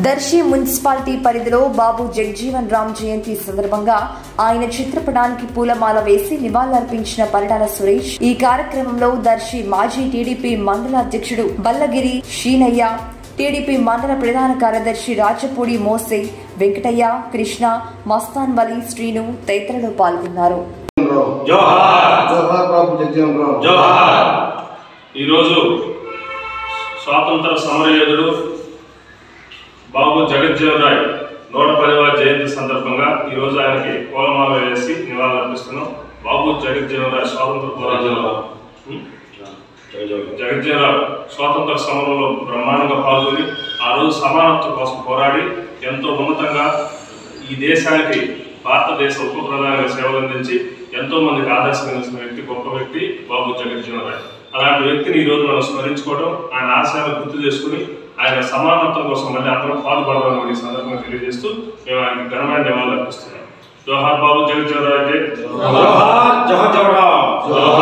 Darsi municipality పరిధిలో బాబు జగ్జీవన్ రామ్ జయంతి సందర్భంగా ఆయన చిత్రపటానికి పూలమాల వేసి నివాళులర్పించిన పరిటాల సురేష్ ఈ కార్యక్రమంలో దర్శి మాజీ టీడీపీ మండల అధ్యక్షుడు బల్లగిరి షీనయ్య టీడీపీ మండల ప్రధాన కార్యదర్శి రాజపూడి మోసే వెంకటయ్య కృష్ణ మస్తాన్ వలి శ్రీను తదితరులు పాల్గొన్నారు రావు జోహార్ జవహర్ బాబు జగజీవన్ రావు జోహార్ ఈరోజు స్వాతంత్ర సమరయోధుడు బాబు జగజ్జీవన్ రాయ్ నూట పదివ జయంతి సందర్భంగా ఈరోజు ఆయనకి పూలమాల వేసి నివాళులర్పిస్తున్నాం బాబు జగజ్జీవన్ రాయ్ స్వాతంత్ర పోరాటంలో ఉం? జగజ్జీవన్ రాయ్ స్వాతంత్ర సమరంలో బ్రహ్మాండంగా పాల్గొని ఆ రోజు సమానత్వం కోసం పోరాడి ఎంతో ఉన్నతంగా ఈ దేశానికి భారతదేశ ఉప ప్రధానిగా సేవలు అందించి ఎంతో మందికి ఆదర్శం నిలిచిన వ్యక్తి గొప్ప వ్యక్తి బాబు జగజ్జీవన్ రాయ్ అలాంటి వ్యక్తిని ఈ రోజు మనం స్మరించుకోవడం ఆయన ఆశయాలు గుర్తు చేసుకుని ఆయన సమానత్వం కోసం మళ్ళీ అందరం పాల్పడదామని ఈ సందర్భంగా తెలియజేస్తూ మేము ఆయనకి ఘనమైన నివాళులు అర్పిస్తున్నాం జోహార్ బాబు జగజ్జీవన్ రాయ్ జై జోహార్ జోహార్ జవహర్ జోహార్